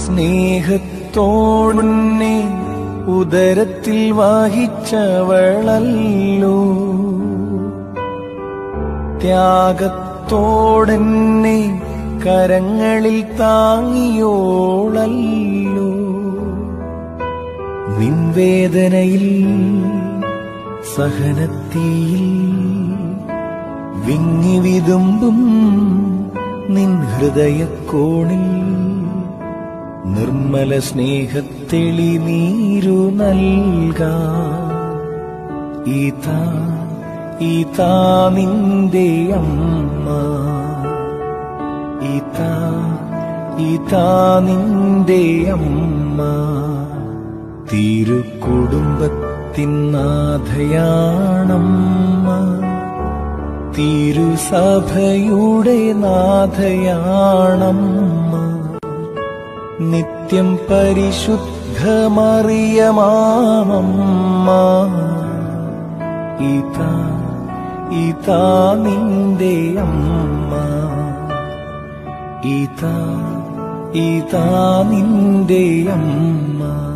സ്നേഹത്തോടുന്നെ ഉദരത്തിൽ വഹിച്ചവളല്ലോ ത്യാഗത്തോടെന്നെ കരങ്ങളിൽ താങ്ങിയോളല്ലോ നിൻവേദനയിൽ സഹനത്തിയിൽ വിങ്ങി വിതുമ്പും നിൻ ഹൃദയക്കോണിൽ നിർമ്മല സ്നേഹത്തെളി നീരു നൽകാ ഈതാ ഈതാ നിന്റെ അമ്മ ഈതാ ഈതാ നിന്റെ അമ്മ തിരുക്കുടുംബത്തിനാഥയാണമ്മ തിരുസഭയുടെ നാഥയാണമ്മ നിത്യം പരിശുദ്ധമറിയമാമമ്മ ഇതാ ഇതാ നിന്റെ അമ്മ ഇതാ ഇതാ നിന്റെ അമ്മ